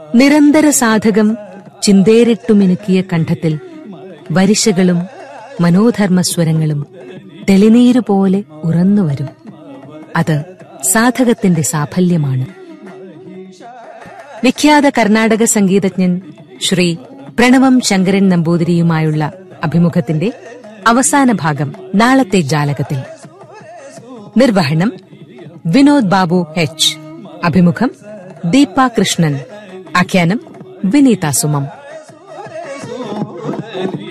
നിരന്തര സാധകം ചിന്തേരിട്ടുമിനുക്കിയ കണ്ഠത്തിൽ വരിശകളും മനോധർമ്മസ്വരങ്ങളും തെളിനീരുപോലെ ഉറന്നുവരും അത് സാധകത്തിന്റെ സാഫല്യമാണ് വിഖ്യാത കർണാടക സംഗീതജ്ഞൻ ശ്രീ പ്രണവം ശങ്കരൻ നമ്പൂതിരിയുമായുള്ള അഭിമുഖത്തിന്റെ അവസാന ഭാഗം നാളത്തെ ജാലകത്തിൽ നിർവഹണം വിനോദ് ബാബു എച്ച് അഭിമുഖം ദീപ കൃഷ്ണൻ ആഖ്യാനം വിനീത സുമം